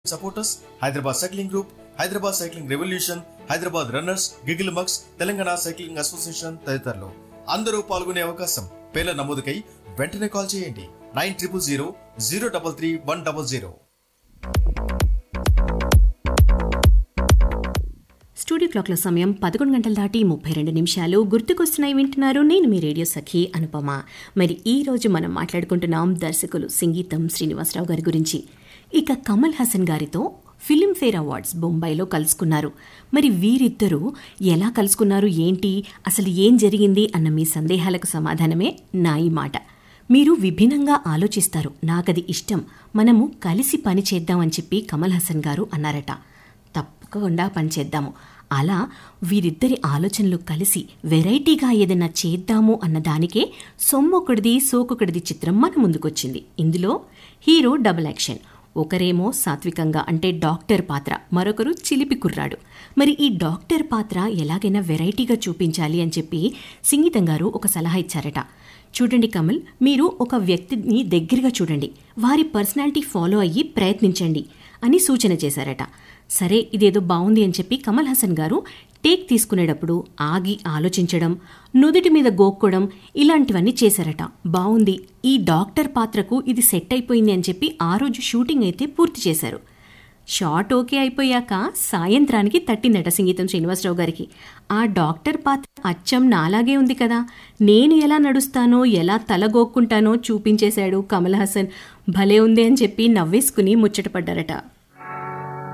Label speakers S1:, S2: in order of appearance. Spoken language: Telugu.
S1: supporters Hyderabad cycling group Hyderabad cycling revolution Hyderabad runners గిగిల్ మక్స్ తెలంగాణ సైక్లింగ్ అసోసియేషన్ తదితరులు అందరూ పాల్గొనే అవకాశం పేర్ల నమోదుకై వెంటనే కాల్ చేయండి nine triple zero zero double three one double zero
S2: studio క్లాక్ల సమయం పదకొండు గంటల దాటి ముప్పై రెండు నిమిషాలు గుర్తుకొస్తున్నాయి వింటున్నారు నేను మీ రేడియో సఖి అనుపమ మరి ఈ రోజు మనం మాట్లాడుకుంటున్నాం దర్శకులు సంగీతం శ్రీనివాసరావు గారి గురించి ఇక కమల్ హాసన్ గారితో ఫిలింఫేర్ అవార్డ్స్ బొంబాయిలో కలుసుకున్నారు మరి వీరిద్దరూ ఎలా కలుసుకున్నారు ఏంటి అసలు ఏం జరిగింది అన్న మీ సందేహాలకు సమాధానమే నా ఈ మాట మీరు విభిన్నంగా ఆలోచిస్తారు నాకది ఇష్టం మనము కలిసి పని చేద్దామని చెప్పి కమల్ హాసన్ గారు అన్నారట తప్పకుండా పనిచేద్దాము అలా వీరిద్దరి ఆలోచనలు కలిసి వెరైటీగా ఏదైనా చేద్దాము అన్న దానికే సొమ్మొకటిది సోకొకటిది చిత్రం మన ముందుకొచ్చింది ఇందులో హీరో డబుల్ యాక్షన్ ఒకరేమో సాత్వికంగా అంటే డాక్టర్ పాత్ర మరొకరు చిలిపి కుర్రాడు మరి ఈ డాక్టర్ పాత్ర ఎలాగైనా వెరైటీగా చూపించాలి అని చెప్పి సింగీతం గారు ఒక సలహా ఇచ్చారట చూడండి కమల్ మీరు ఒక వ్యక్తిని దగ్గరగా చూడండి వారి పర్సనాలిటీ ఫాలో అయ్యి ప్రయత్నించండి అని సూచన చేశారట సరే ఇదేదో బాగుంది అని చెప్పి కమల్ హాసన్ గారు టేక్ తీసుకునేటప్పుడు ఆగి ఆలోచించడం నుదుటి మీద గోక్కోవడం ఇలాంటివన్నీ చేశారట బాగుంది ఈ డాక్టర్ పాత్రకు ఇది సెట్ అయిపోయింది అని చెప్పి ఆ రోజు షూటింగ్ అయితే పూర్తి చేశారు షార్ట్ ఓకే అయిపోయాక సాయంత్రానికి తట్టిందట సంగీతం శ్రీనివాసరావు గారికి ఆ డాక్టర్ పాత్ర అచ్చం నాలాగే ఉంది కదా నేను ఎలా నడుస్తానో ఎలా తలగోక్కుంటానో చూపించేశాడు కమల్ హాసన్ భలే ఉంది అని చెప్పి నవ్వేసుకుని ముచ్చటపడ్డారట